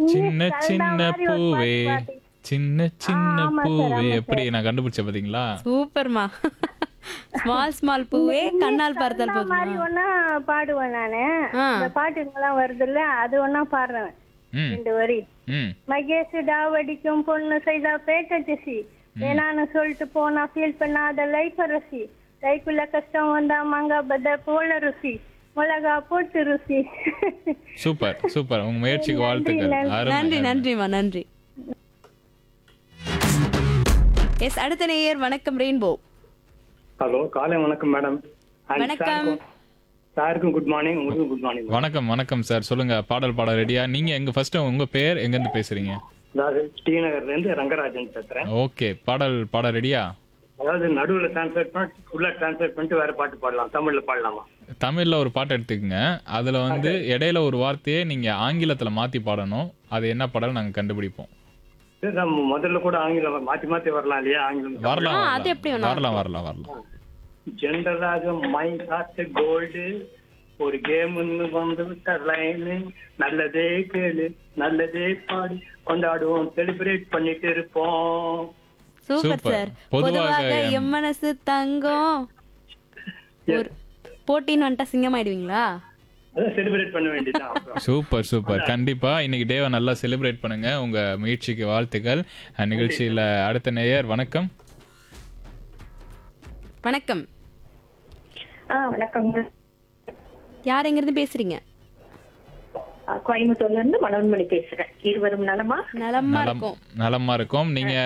சின்ன கலந்தா சின்ன மாதிரி ஒரு பூவே பாட்டு பாடி. சின்ன சின்ன ஆமா சார், பூவே ஆமா எப்படி நான் கண்டுபிடிச்ச பாத்தீங்களா சூப்பர்மா ஸ்மால் ஸ்மால் பூவே கண்ணால் பார்த்தால் கலந்தா மாதிரி போதுமா ஒன்னா பாடுவேன் நானு ஆ. இந்த பாட்டுங்கெல்லாம் வருதுல்ல அது ஒன்னா பாடுறேன் ம் ரெண்டு வரி ம் மகேஷ் டாவடிக்கும் பொண்ணு செய்தா பேட்ட திசி வேணான்னு சொல்லிட்டு போனா ஃபீல் பண்ணாத லைஃப் ருசி லைஃப்ல கஷ்டம் வந்தா மாங்காய் பத போல ருசி மிளகா போட்டு ருசி சூப்பர் சூப்பர் உங்க முயற்சிக்கு வாழ்த்துக்கள் அருமை, நன்றி அருமை. நன்றிமா நன்றி எஸ் அடுத்த நேயர் வணக்கம் ரெயின்போ ஹலோ காலை வணக்கம் மேடம் வணக்கம். சாருக்கும் குட் மார்னிங் உங்களுக்கும் குட் மார்னிங் வணக்கம் வணக்கம் சார் சொல்லுங்க பாடல் பாட ரெடியா நீங்க எங்க ஃபர்ஸ்ட் உங்க பேர் எங்க இருந்து பேசுறீங்க அதாவது ஸ்ரீநகர்ல இருந்து ரங்கராஜன் பேசுறேன் ஓகே பாடல் பாட ரெடியா அதாவது நடுவுல டிரான்ஸ்லேட் பண்ணி ஃபுல்லா டிரான்ஸ்லேட் பண்ணிட்டு வேற பாட்டு பாடலாம் தமிழ்ல பாடலாமா தமிழ்ல ஒரு பாட்டு எடுத்துக்கங்க அதுல வந்து இடையில ஒரு வார்த்தையை நீங்க ஆங்கிலத்துல மாத்தி பாடணும் அது என்ன பாடல் நாங்க கண்டுபிடிப்போம் சரி, நம்ம முதல்ல கூட ஆங்கிலம் மாத்தி மாத்தி வரலாம் இல்லையா ஆங்கிலம் வரலாம் ஆ, அது எப்படி வேணா வரலாம் வரலாம் வரலாம் ஜென்ரலாக மை காத்து கோல்டு ஒரு கேம்னு வந்து விட்ட லைனு நல்லதே கேளு நல்லதே பாடி கொண்டாடுவோம் செலிப்ரேட் பண்ணிட்டு இருப்போம் சூப்பர் சூப்பர். சார் பொதுவாக பொதுவாக எம்- எம் மனசு தங்கம் ஒரு போட்டின்னு வந்துட்டா சிங்கமாயிடுவீங்களா அதான் செலிப்ரேட் பண்ண வேண்டியதுதான் அப்புறம். சூப்பர் சூப்பர் கண்டிப்பா இன்னைக்கு டேவை நல்லா செலிப்ரேட் பண்ணுங்க உங்க முயற்சிக்கு வாழ்த்துக்கள் அஹ், நிகழ்ச்சியில அடுத்த நேயர் வணக்கம் வணக்கம் ஆ வணக்கங்க யார் எங்கிருந்து பேசுறீங்க ஆ, கோயம்புத்தூர்ல இருந்து மனோன்மணி பேசுறேன் இருவரும் நலமா நலமா நலம் இருக்கும் நலமா இருக்கும் நீங்க